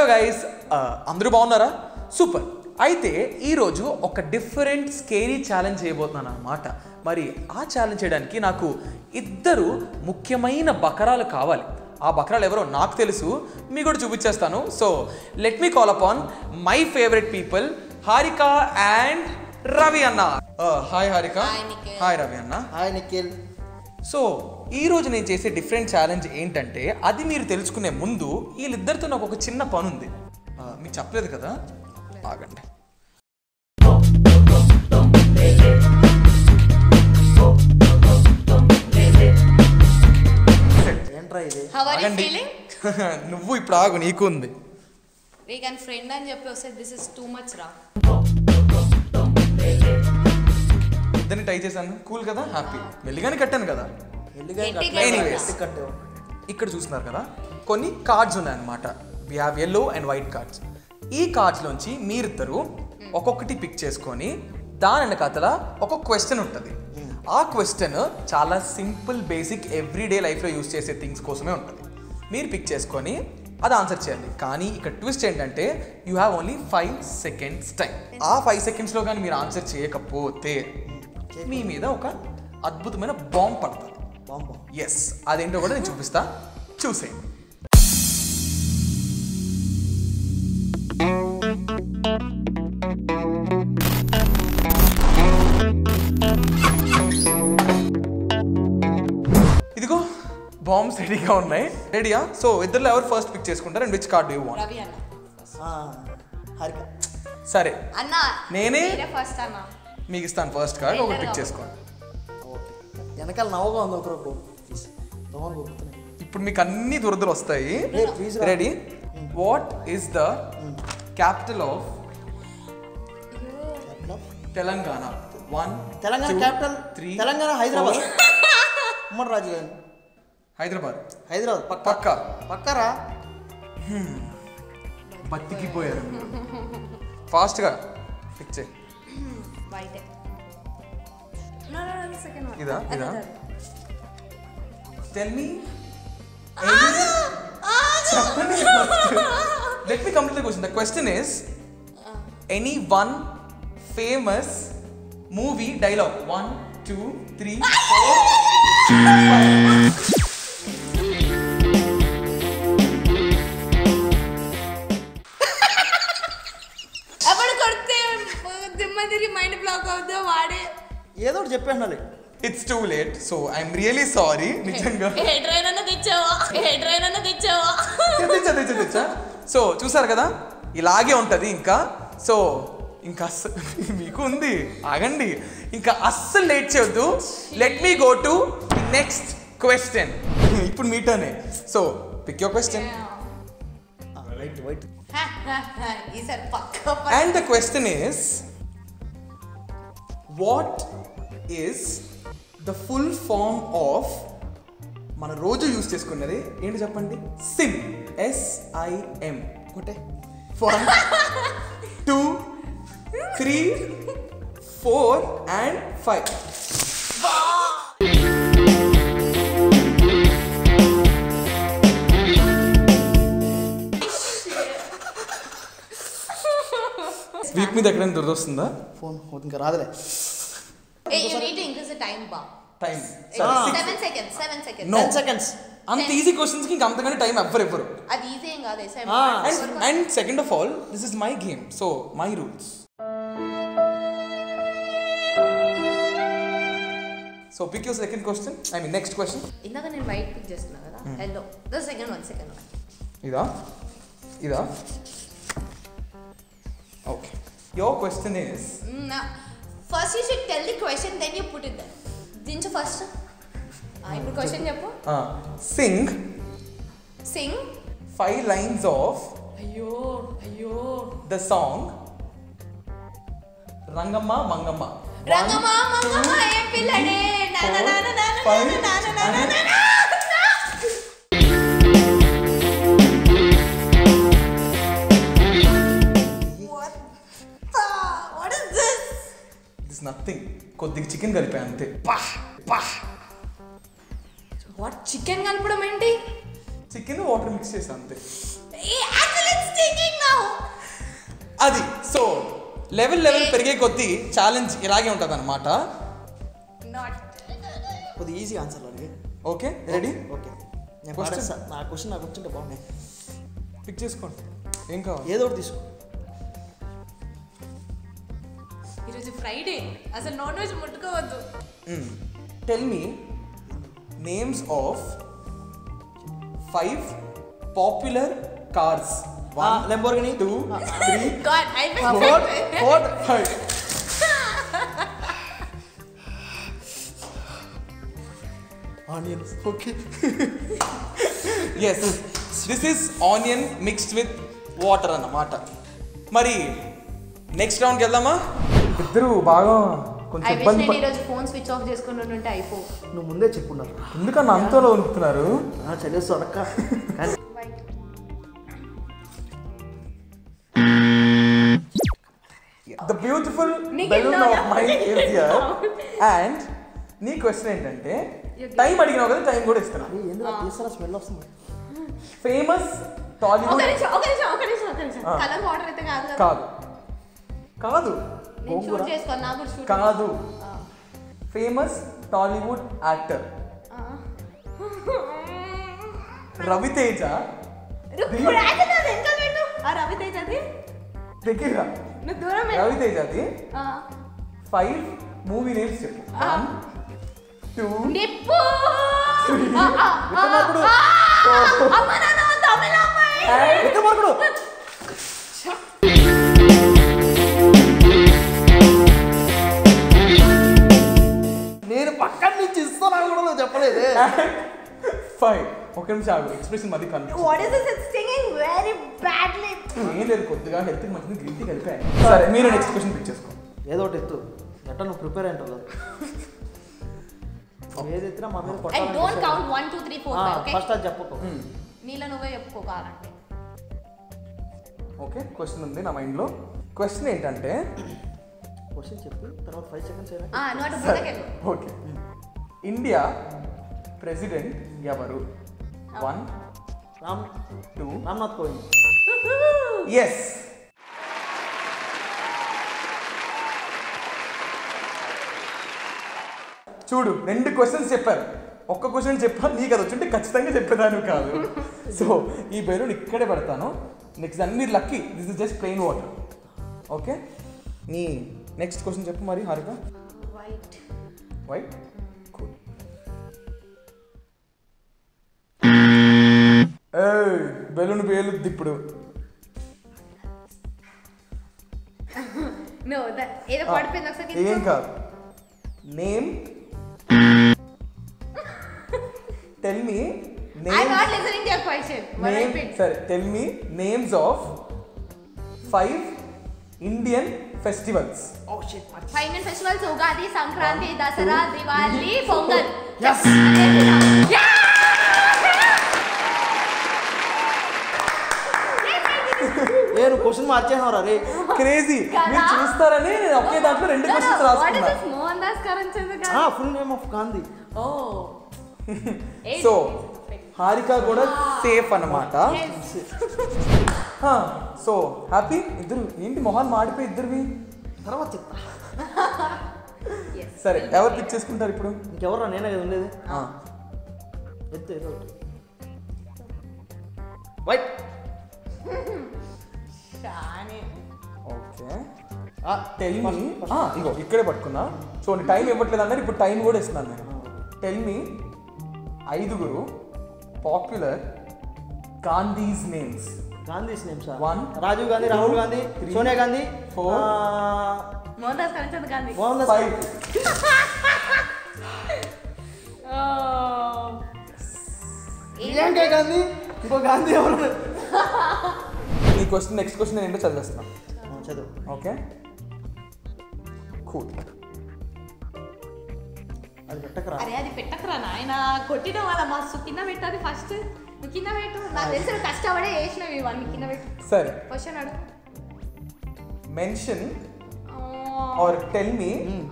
Guys అందరూ బాగున్నారా super అయితే ఈరోజు ఒక డిఫరెంట్ స్కేరీ ఛాలెంజ్ చేయబోతున్నాను అనమాట మరి ఆ ఛాలెంజ్ చేయడానికి నాకు ఇద్దరు ముఖ్యమైన బకరాలు కావాలి ఆ బకరాలు ఎవరో నాకు తెలుసు మీకు కూడా చూపించేస్తాను so let me call upon my favourite people Harika and Ravi అన్న hi Harika Hi, Nikhil. Hi Ravi అన్న హాయ్ నిఖిల్ సో ఈ రోజు నేను చేసే డిఫరెంట్ ఛాలెంజ్ ఏంటంటే అది మీరు తెలుసుకునే ముందు వీళ్ళిద్దరితో నాకు ఒక చిన్న పని ఉంది ఆ, మీకు చెప్పలేదు కదా ఆగండి ఏంట్రా ఇది హౌ ఆర్ యూ ఆగండి ఫీలింగ్ నువ్వు ఇప్పుడు ఆగు నీకు ఉంది వీ కెన్ ఫ్రెండ్ అని చెప్పి వస్తే దిస్ ఇస్ టూ మచ్ రా ఇద్దరిని ట్రై చేశాను కూల్ కదా హ్యాపీ మెల్లిగానే కట్టాను కదా ఎల్లిగా గట్టిగా Anyways. కట్టావు ఇక్కడ చూస్తున్నారు కదా కొన్ని కార్డ్స్ ఉన్నాయన్నమాట we have yellow and white cards ఈ కార్డ్స్లోంచి మీరిద్దరు ఒక్కొక్కటి పిక్ చేసుకొని దాని వెనకాతల ఒక క్వశ్చన్ ఉంటుంది ఆ క్వశ్చన్ చాలా సింపుల్ బేసిక్ ఎవ్రీడే లైఫ్లో యూస్ చేసే థింగ్స్ కోసమే ఉంటుంది మీరు పిక్ చేసుకొని అది ఆన్సర్ చేయాలి కానీ ఇక్కడ ట్విస్ట్ ఏంటంటే you have only five seconds time ఆ ఫైవ్ సెకండ్స్లో కానీ మీరు ఆన్సర్ చేయకపోతే మీ మీద ఒక అద్భుతమైన బాంబ్ పడుతుంది బాంబు ఎస్ అదేంటో కూడా నేను చూపిస్తా చూసేయండి ఇదిగో బాంబ్స్ రెడీగా ఉన్నాయి రెడీయా సో ఇద్దరు ఎవరు ఫస్ట్ పిక్ చేసుకుంటారు and which card you want Ravi అన్న హారిక సరే అన్న నేనే- ఫస్ట్ అన్న మీకు ఇస్తాను ఫస్ట్ కార్డ్ ఒకటి పిక్ చేసుకోండి ఓకే వెనకాల నవ్వుగా ఉంది ఒకరు ప్లీజ్ దోమలు కొడుతున్నాయి ఇప్పుడు మీకు అన్ని దురదలు వస్తాయి రే ప్లీజ్ రా ready what is the capital of Telangana one Telangana capital three Telangana Hyderabad ఉమ్మడి రాజు గారు హైదరాబాద్ హైదరాబాద్ పక్క పక్క పక్కరా బతికిపోయారు ఫాస్ట్గా పిక్ చేయి వైట్ సెకండ్ ఇదా ఇదా టెల్ మీ చెప్పండి let me complete the question the question is any one famous movie dialogue one two three four ఎప్పుడు కొడితే దిమ్మ తిరిగి మైండ్ బ్లాక్ అవుతుందో వాడే ఏదో ఒకటి చెప్పేసినాలి it's too late so I'm really sorry నిజంగా ఏ ట్రైన్ అన్న తెచ్చావా ఏ ట్రైన్ అన్న తెచ్చావా తెచ్చా తెచ్చా తెచ్చా సో చూసారు కదా ఇలాగే ఉంటుంది ఇంకా సో ఇంకా అస్స- మీకు ఉంది ఆగండి ఇంకా అస్సలు లేట్ చేయొద్దు let me go to next question ఇప్పుడు మీటనే so pick your question white white ఈసారి పక్క and the question is what is the full form of మన రోజు యూస్ చేసుకున్నది ఏంటి చెప్పండి సిమ్ ఎస్ఐఎం ఒకటే one two three four and five వీక్ మీద ఎక్కడైనా దురదొస్తుందా ఫోన్ ఇంకా రాదులే ఏ you need to increase the time బా time seven seconds seven seconds No. Ten seconds అంత ఈజీ క్వశ్చన్స్ కి ఇంకా అంతగానే టైం ఎవ్వరు ఎవ్వరు అది ఈజీ ఏం కాదు Ah. And and second of all this is my game so my rules so pick your second question I mean next question ఇందాక నేను వైట్ పిక్ చేస్తున్నా కదా yellow the second one second one ఇదా ఇదా okay your question is first you should tell the question then you put it that దించు first ఇప్పుడు question చెప్పు sing sing five lines of అయ్యో అయ్యో ద సాంగ్ రంగమ్మ మంగమ్మ రంగమ్మ మంగమ్మ ఏం పిల్లడే నాన్న నాన్న నాన్న నాన్న నాన్న నాన్న నాన్న What the? What is this? This nothing కొద్దిగా చికెన్ కలిపా అంతే పా పా వాట్ చికెన్ కలపడం ఏంటి చికెన్ వాటర్ మిక్స్ చేసా అంతే uh, actually it stinging now? అది సో లెవెల్ లెవెల్ పెరిగే కొద్దీ ఛాలెంజ్ ఇలాగే ఉంటుంది అనమాట Not. కొద్దిగా ఈజీ ఆన్సర్ అడిగి ఓకే రెడీ ఓకే నేను Question? పాడేస్తా నా క్వశ్చన్ నాకు వచ్చింటే బాగున్నాయి పిక్ చేసుకోండి ఏం కావాలి ఏదో ఒకటి తీసుకో ఈరోజు ఫ్రైడే అసలు నాన్ వెజ్ ముట్టుకోవద్దు tell me names of five popular cars one Lamborghini two three god I four four five onions okay yes this is onion mixed with water అన్నమాట మరి నెక్స్ట్ రౌండ్కి వెళ్దామా ఇద్దరు బాగా కొంచెం ఐ విష్ ఇబ్బంది నేను ఈరోజు ఫోన్ స్విచ్ ఆఫ్ చేసుకుని ఉంటే అయిపో నువ్వు ముందే చెప్పున్నారు ఎందుకన్నా అంతలో ఉంటున్నారు చదివేస్తూ అడక్క కానీ ద బ్యూటిఫుల్ నీకు బెలూన్ ఎన్నో ఆఫ్ మైండ్ ఇస్ హియర్ అవును. అండ్ నీ క్వశ్చన్ ఏంటంటే టైం అడిగినావు కదా టైం కూడా ఇస్తున్నా ఏ, ఎందుకు తీస్తారా స్మెల్ వస్తుంది ఫేమస్ ఒక టాలీవుడ్ నిమిషం ఒక నిమిషం ఒక నిమిషం ఒక నిమిషం ఆ. కలర్ వాటర్ అయితే కాదు కదా కాదు కాదు నేను షూట్ చేసుకోను నాకు కూడా షూట్ కాదు ఫేమస్ టాలీవుడ్ యాక్టర్ రవితేజ ఇప్పుడు యాక్టర్ అది వెనకాల పెట్టు ఆ రవితేజది దగ్గర నువ్వు దూరం పెట్టు. రవితేజది ఆ. ఫైవ్ మూవీ నేమ్స్ చెప్పు ఆ. వన్ టూ నిప్పు ఆ, ఆ, ఆ, విక్రమార్కుడు. ఆ, అమ్మ నాన్న తమిళ అమ్మాయి విక్రమార్కుడు నేను పక్కన నుంచి ఇస్తాను కూడా నువ్వు చెప్పలేదే ఫైవ్ ఒక నిమిషం ఆగు ఎక్స్ప్రెషన్ మళ్ళీ confuse what is this it's stinging very badly ఏం లేదు కొద్దిగా హెల్త్ మంచిది గ్రీన్ టీ కలిపాయి సరే మీరు నెక్స్ట్ క్వశ్చన్ పిక్ చేసుకో ఏదో ఒకటి ఎత్తు ఎట్ట నువ్వు ప్రిపేర్ అయింటావు కదా నువ్వు ఏది ఎత్తినా మా మీద I don't count 1 2 3 4 5 okay first అది చెప్పకు నీలో నువ్వే చెప్పుకోవాలంటే ఓకే క్వశ్చన్ ఉంది నా మైండ్లో క్వశ్చన్ ఏంటంటే క్వశ్చన్ చెప్పు తర్వాత ఫైవ్ సెకండ్స్ అయినా ఆ నువ్వు అటు ముందుకెళ్ళు ఓకే ఇండియా ప్రెసిడెంట్ ఎవరు one Ram two Ramnath Kovind yes చూడు రెండు క్వశ్చన్స్ చెప్పారు ఒక్క క్వశ్చన్ చెప్పా నీకు అది వచ్చింటే ఖచ్చితంగా చెప్పేదాను కాదు సో ఈ బెలూన్ ఇక్కడే పెడతాను నెక్స్ట్ దాన్ని మీరు lucky this is just plain water okay నీ నెక్స్ట్ క్వశ్చన్ చెప్పు మరి Harika white white cool balloon పేలుద్ది ఇప్పుడు నో దట్ ఏదో పడిపోయింది ఒకసారి ఏం కింద. కాదు name tell me I'm name not listening to your question. But I name picked. సరే tell me names of five Indian festivals oh shit final festivals Ugadi Sankranti Dasara Diwali Pongal Yes. ఏ నువ్వు క్వశ్చన్ మార్చేసినవరా రే క్రేజీ కదా? మీరు చూస్తారని నేను ఒకే దాంట్లో రెండు క్వశ్చన్స్ రాసుకున్నా Mohandas Karamchand full name of Gandhi oh so Harika కూడా సేఫ్ అన్నమాట సో హ్యాపీ ఇద్దరు ఏంటి మొహాన్ మాడిపోయి ఇద్దరివి తర్వాత చెప్తా సరే ఎవరు పిక్ చేసుకుంటారు ఇప్పుడు ఇంకెవర్రా నేనే కదా ఉండేది ఆ, ఎత్తు ఏదో ఒకటి వైట్ ఓకే టెల్ మీ ఇగో ఇక్కడే పట్టుకున్నా సో టైం ఇవ్వట్లేదు అన్నారు ఇప్పుడు టైం కూడా ఇస్తున్నాను నేను టెల్ మీ ఐదుగురు popular Gandhis names Gandhis name sir One, Rajiv Gandhi two, Rahul Gandhi three, Sonia Gandhi four, ఆ, Mohandas Karamchand Gandhi Mohandas five Priyanka Gandhi ఇంకో గాంధీ ఎవరు ఈ క్వశ్చన్ నెక్స్ట్ క్వశ్చన్ ఏంటో చదివేస్తున్నా ఆ, చదువు ఓకే కూల్ అది పెట్టకరా అరే అది పెట్టకరా నాయన కొట్టిన వాళ్ళ మస్తు కింద పెట్టాలి ఫస్ట్ నువ్వు కింద పెట్టు నాకు తెలిసి నువ్వు కష్టపడే చేసినవి ఇవన్నీ కింద పెట్టు సరే క్వశ్చన్ అడుగు mention or tell me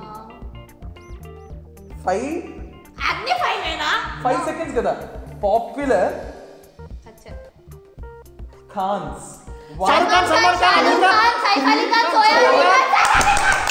five అన్ని ఫైవ్ అయినా ఫైవ్ సెకండ్స్ కదా పాపులర్ అచ్చా ఖాన్స్ షారుఖ్ ఖాన్ సల్మాన్ ఖాన్ అమీర్ ఖాన్ ఖాన్ సైఫ్ అలీ ఖాన్ సోయా అలీ ఖాన్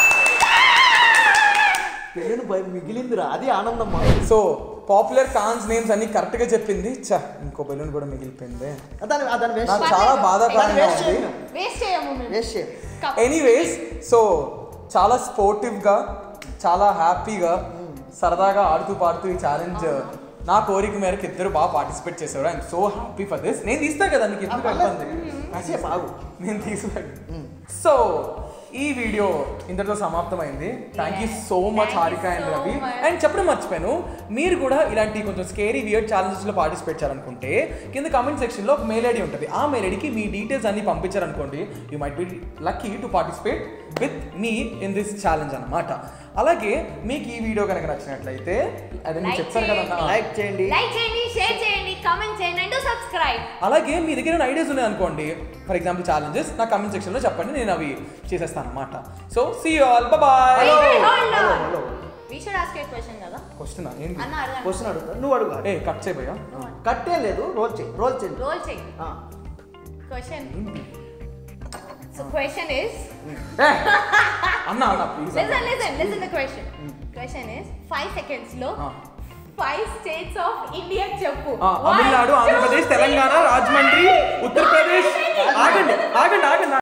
పెళ్ళిని భయ మిగిలిందిరా అది ఆనందం మా సో పాపులర్ కాన్స్ నేమ్స్ అన్ని కరెక్ట్ గా చెప్పింది చ ఇంకో బెలూన్ కూడా మిగిలిపోయింది దాన్ని దాన్ని వేస్ట్ నాకు చాలా బాధాకరంగా వేస్ట్ ఉంది చేయను వేస్ట్ చేయము మేము వేస్ట్ చేయం ఎనీవేస్ సో చాలా స్పోర్టివ్గా చాలా హ్యాపీగా సరదాగా ఆడుతూ పాడుతూ ఈ ఛాలెంజ్ నా కోరిక మేరకు ఇద్దరు బాగా పార్టిసిపేట్ చేశారు I'm so happy for this నేను తీస్తా కదా మీకు ఎందుకు ఇబ్బంది కాసేపు ఆగు నేను తీసుకున్నాను సో ఈ వీడియో ఇంతటితో సమాప్తమైంది thank you so much Thank you Harika and so Ravi much. And చెప్పడం మర్చిపోయాను మీరు కూడా ఇలాంటి కొంచెం స్కేరీ వియర్ ఛాలెంజెస్లో పార్టిసిపేట్ చేయాలనుకుంటే కింద కామెంట్ సెక్షన్లో ఒక మెయిల్ ఐడి ఉంటుంది ఆ మెయిల్ ఐడికి మీ డీటెయిల్స్ అన్ని పంపించారనుకోండి you might be lucky to participate with me in this challenge అన్నమాట అలాగే మీకు ఈ వీడియో కనుక నచ్చినట్లయితే అదే నేను Like చెప్తాను కదా అన్న. లైక్ చేయండి లైక్ చేయండి షేర్ చేయండి కామెంట్ చేయండి అండ్ సబ్స్క్రైబ్ అలాగే మీ దగ్గర ఐడియాస్ ఉన్నాయి అనుకోండి ఫర్ ఎగ్జాంపుల్ ఛాలెంజెస్ నా కమెంట్ సెక్షన్లో చెప్పండి నేను అవి చేసేస్తాను అనమాట so see all bye hello hello we should ask a question కదా క్వశ్చన్ ఏంటి అన్న అడగండి క్వశ్చన్ అడుగుతా నువ్వు అడుగు ఏ కట్ చేయబోయా కట్టే లేదు రోల్ చేయి రోల్ చేయండి రోల్ చెక్ ఆ. క్వశ్చన్ సో క్వశ్చన్ ఇస్ అన్న అన్న please listen listen listen the question question is 5 seconds లో ఆ. ఫైవ్ స్టేట్స్ ఆఫ్ ఇండియా చెప్పు తమిళనాడు One, two, ఆంధ్రప్రదేశ్ తెలంగాణ రాజమండ్రి ఉత్తరప్రదేశ్ ఆగండి ఆగండి ఆగండి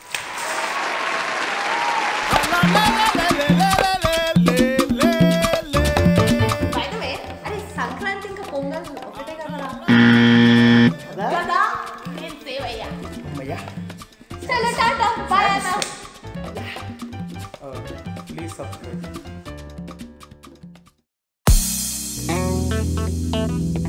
By the way, అరే సంక్రాంతి ఇంకా పొంగల్ ఒకటే కదరా అదా? కదా నేను సేవ్ అయ్యా అమ్మయ్యా చలో టాటా బాయ్ అన్న ప్లీజ్ సబ్స్క్రైబ్